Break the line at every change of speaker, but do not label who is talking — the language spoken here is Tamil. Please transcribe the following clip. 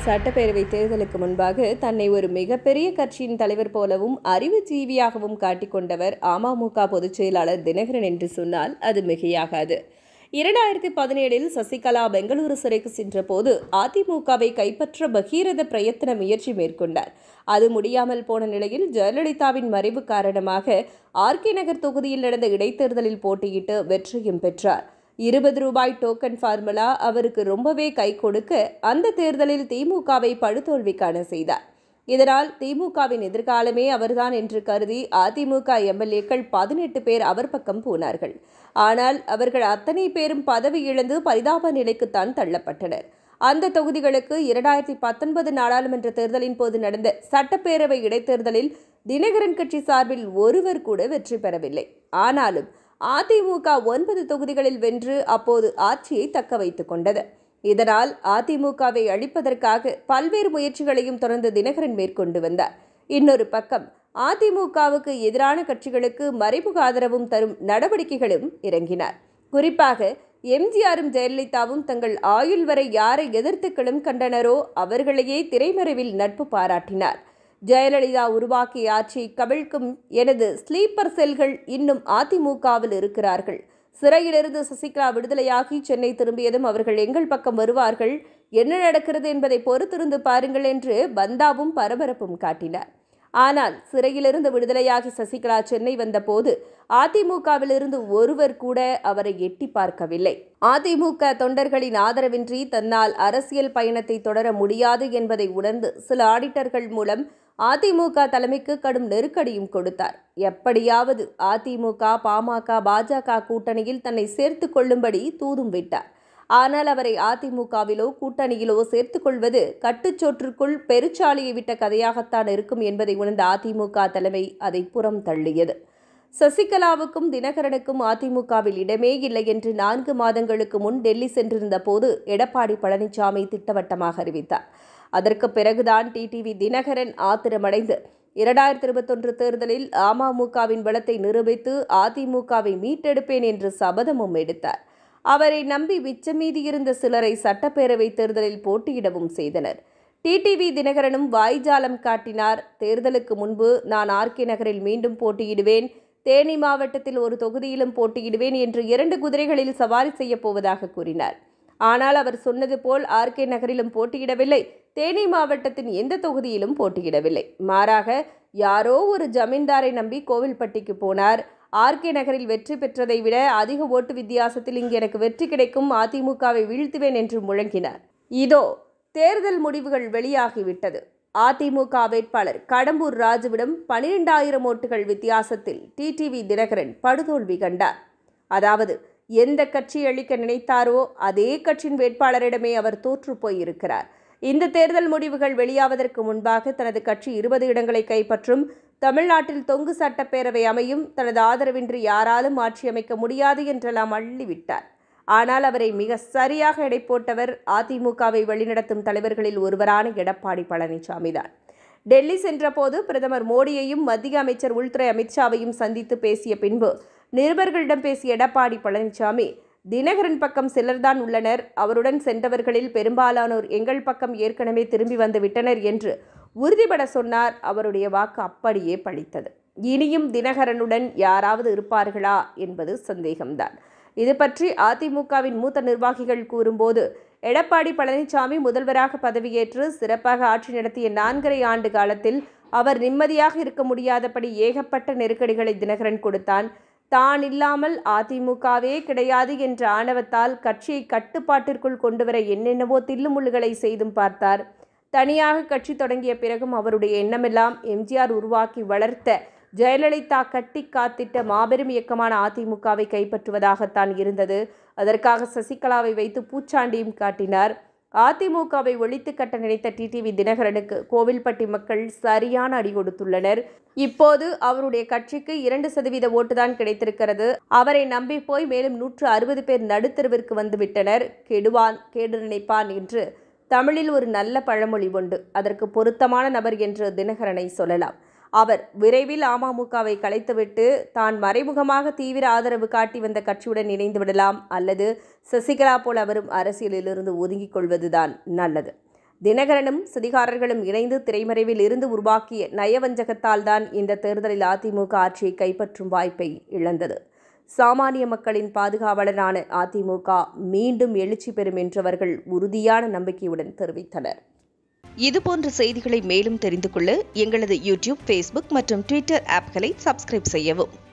சட்டப்பேரவை தேர்தலுக்கு முன்பாக தன்னை ஒரு மிகப்பெரிய கட்சியின் தலைவர் போலவும் அறிவுஜீவியாகவும் காட்டிக்கொண்டவர் அமமுக பொதுச் செயலாளர் தினகரன் என்று சொன்னால் அது மிகையாகாது இரண்டாயிரத்தி பதினேழில் சசிகலா பெங்களூரு சிறைக்கு சென்றபோது அதிமுகவை கைப்பற்ற பகீரத பிரயத்தன முயற்சி மேற்கொண்டார் அது முடியாமல் போன நிலையில் ஜெயலலிதாவின் மறைவு காரணமாக ஆர்கே நகர் தொகுதியில் நடந்த இடைத்தேர்தலில் போட்டியிட்டு வெற்றியும் பெற்றார் இருபது ரூபாய் டோக்கன் ஃபார்முலா அவருக்கு ரொம்பவே கை கொடுக்க அந்த தேர்தலில் திமுகவை படுதோல்வி காண செய்தார் இதனால் திமுகவின் எதிர்காலமே அவர்தான் என்று கருதி அதிமுக எம்எல்ஏக்கள் பதினெட்டு பேர் அவர் பக்கம் போனார்கள் ஆனால் அவர்கள் அத்தனை பேரும் பதவி இழந்து பரிதாப நிலைக்குத்தான் தள்ளப்பட்டனர் அந்த தொகுதிகளுக்கு இரண்டாயிரத்தி பத்தொன்பது நாடாளுமன்ற தேர்தலின் போது நடந்த சட்டப்பேரவை இடைத்தேர்தலில் தினகரன் கட்சி சார்பில் ஒருவர் கூட வெற்றி பெறவில்லை ஆனாலும் அதிமுக ஒன்பது தொகுதிகளில் வென்று அப்போது ஆட்சியை தக்க வைத்துக் கொண்டது இதனால் அதிமுகவை அழிப்பதற்காக பல்வேறு முயற்சிகளையும் தொடர்ந்து தினகரன் மேற்கொண்டு வந்தார் இன்னொரு பக்கம் அதிமுகவுக்கு எதிரான கட்சிகளுக்கு மறைமுக ஆதரவும் தரும் நடவடிக்கைகளும் இறங்கினார் குறிப்பாக எம்ஜிஆரும் ஜெயலலிதாவும் தங்கள் ஆயுள் வரை யாரை எதிர்த்து களம் கண்டனரோ அவர்களையே திரைமறைவில் நட்பு பாராட்டினார் ஜெயலலிதா உருவாக்கிய ஆட்சியை கவிழ்க்கும் எனது ஸ்லீப்பர் செல்கள் இன்னும் அதிமுகவில் இருக்கிறார்கள் சிறையிலிருந்து சசிகலா விடுதலையாகி சென்னை திரும்பியதும் அவர்கள் எங்கள் பக்கம் வருவார்கள் என்ன நடக்கிறது என்பதை பொறுத்திருந்து பாருங்கள் என்று பந்தாவும் பரபரப்பும் காட்டினார் ஆனால் சிறையிலிருந்து விடுதலையாகி சசிகலா சென்னை வந்தபோது அதிமுகவிலிருந்து ஒருவர் கூட அவரை எட்டி பார்க்கவில்லை அதிமுக தொண்டர்களின் ஆதரவின்றி தன்னால் அரசியல் பயணத்தை தொடர முடியாது என்பதை உணர்ந்து சில ஆடிட்டர்கள் மூலம் அதிமுக தலைமைக்கு கடும் நெருக்கடியும் கொடுத்தார் எப்படியாவது அதிமுக பாமக பாஜக கூட்டணியில் தன்னை சேர்த்து கொள்ளும்படி தூதும் விட்டார் ஆனால் அவரை அதிமுகவிலோ கூட்டணியிலோ சேர்த்துக் கொள்வது கட்டுச்சோற்றுக்குள் பெருச்சாலியை விட்ட கதையாகத்தான் இருக்கும் என்பதை உணர்ந்த அதிமுக தலைமை அதை புறம் தள்ளியது சசிகலாவுக்கும் தினகரனுக்கும் அதிமுகவில் இடமே இல்லை என்று நான்கு மாதங்களுக்கு முன் டெல்லி சென்றிருந்த போது எடப்பாடி பழனிசாமி திட்டவட்டமாக அறிவித்தார் அதற்கு பிறகுதான் டிடிவி தினகரன் ஆத்திரமடைந்து இரண்டாயிரத்தி இருபத்தொன்று தேர்தலில் அமமுகவின் பலத்தை நிரூபித்து அதிமுகவை மீட்டெடுப்பேன் என்று சபதமும் எடுத்தார் அவரை நம்பி மிச்சமீதியிருந்த சிலரை சட்டப்பேரவை தேர்தலில் போட்டியிடவும் செய்தனர் டிடிவி தினகரனும் வாய்ஜாலம் காட்டினார் தேர்தலுக்கு முன்பு நான் ஆர்கே நகரில் மீண்டும் போட்டியிடுவேன் தேனி மாவட்டத்தில் ஒரு தொகுதியிலும் போட்டியிடுவேன் என்று இரண்டு குதிரைகளில் சவாரி செய்யப் போவதாக கூறினார் ஆனால் அவர் சொன்னது போல் ஆர்கே நகரிலும் போட்டியிடவில்லை தேனி மாவட்டத்தின் எந்த தொகுதியிலும் போட்டியிடவில்லை மாறாக யாரோ ஒரு ஜமீன்தாரை நம்பி கோவில்பட்டிக்கு போனார் ஆர்கே நகரில் வெற்றி பெற்றதை விட அதிக ஓட்டு வித்தியாசத்தில் இங்கு எனக்கு வெற்றி கிடைக்கும் அதிமுகவை வீழ்த்துவேன் என்று முழங்கினார் இதோ தேர்தல் முடிவுகள் வெளியாகிவிட்டது அதிமுக வேட்பாளர் கடம்பூர் ராஜுவிடம் பனிரெண்டாயிரம் ஓட்டுகள் வித்தியாசத்தில் டிடிவி தினகரன் படுதோல்வி கண்டார் அதாவது எந்த கட்சி அளிக்க நினைத்தாரோ அதே கட்சியின் வேட்பாளரிடமே அவர் தோற்று போயிருக்கிறார் இந்த தேர்தல் முடிவுகள் வெளியாவதற்கு முன்பாக தனது கட்சி இருபது இடங்களை கைப்பற்றும் தமிழ்நாட்டில் தொங்கு சட்டப்பேரவை அமையும் தனது ஆதரவின்றி யாராலும் ஆட்சி அமைக்க முடியாது என்றெல்லாம் அள்ளிவிட்டார் ஆனால் அவரை மிக சரியாக எடை போட்டவர் அதிமுகவை வழிநடத்தும் தலைவர்களில் ஒருவரான எடப்பாடி பழனிசாமி தான் டெல்லி சென்றபோது பிரதமர் மோடியையும் மத்திய அமைச்சர் உள்துறை அமித்ஷாவையும் சந்தித்து பேசிய பின்பு நிருபர்களிடம் பேசிய எடப்பாடி பழனிசாமி தினகரன் பக்கம் சிலர்தான் உள்ளனர் அவருடன் சென்றவர்களில் பெரும்பாலானோர் எங்கள் பக்கம் ஏற்கனவே திரும்பி வந்து விட்டனர் என்று உறுதிபட சொன்னார் அவருடைய வாக்கு அப்படியே பழித்தது இனியும் தினகரனுடன் யாராவது இருப்பார்களா என்பது சந்தேகம்தான் இது பற்றி அதிமுகவின் மூத்த நிர்வாகிகள் கூறும்போது எடப்பாடி பழனிசாமி முதல்வராக பதவியேற்று சிறப்பாக ஆட்சி நடத்திய நான்கரை ஆண்டு காலத்தில் அவர் நிம்மதியாக இருக்க முடியாதபடி ஏகப்பட்ட நெருக்கடிகளை தினகரன் கொடுத்தான் தான் இல்லாமல் அதிமுகவே கிடையாது என்ற ஆணவத்தால் கட்சியை கட்டுப்பாட்டிற்குள் கொண்டுவர என்னென்னவோ தில்லுமுள்ளுகளை செய்தும் பார்த்தார் தனியாக கட்சி தொடங்கிய பிறகும் அவருடைய எண்ணமெல்லாம் எம்ஜிஆர் உருவாக்கி வளர்த்த ஜெயலலிதா கட்டி காத்திட்ட மாபெரும் இயக்கமான அதிமுகவை கைப்பற்றுவதாகத்தான் இருந்தது அதற்காக சசிகலாவை வைத்து பூச்சாண்டியும் காட்டினார் அதிமுகவை ஒழித்து கட்ட நினைத்த டிடிவி தினகரனுக்கு கோவில்பட்டி மக்கள் சரியான அடி கொடுத்துள்ளனர் இப்போது அவருடைய கட்சிக்கு இரண்டு சதவீத ஓட்டுதான் கிடைத்திருக்கிறது அவரை நம்பி போய் மேலும் நூற்று அறுபது பேர் நடுத்தருவிற்கு வந்துவிட்டனர் கெடுவான் கேடு நினைப்பான் என்று தமிழில் ஒரு நல்ல பழமொழி உண்டு அதற்கு பொருத்தமான நபர் என்று தினகரனை சொல்லலாம் அவர் விரைவில் அமமுகவை கலைத்துவிட்டு தான் மறைமுகமாக தீவிர ஆதரவு காட்டி வந்த கட்சியுடன் இணைந்து விடலாம் அல்லது சசிகலா போல் அவரும் அரசியலிலிருந்து ஒதுங்கிக் கொள்வதுதான் நல்லது தினகரனும் சதிகாரர்களும் இணைந்து திரைமறைவில் இருந்து உருவாக்கிய நயவஞ்சகத்தால் தான் இந்த தேர்தலில் அதிமுக ஆட்சியை கைப்பற்றும் வாய்ப்பை இழந்தது சாமானிய மக்களின் பாதுகாவலரான அதிமுக மீண்டும் எழுச்சி பெறும் என்றவர்கள் உறுதியான நம்பிக்கையுடன் தெரிவித்தனர் இதுபோன்ற செய்திகளை மேலும் தெரிந்து கொள்ள எங்களது யூடியூப் ஃபேஸ்புக் மற்றும் ட்விட்டர் ஆப்களை சப்ஸ்கிரைப் செய்யவும்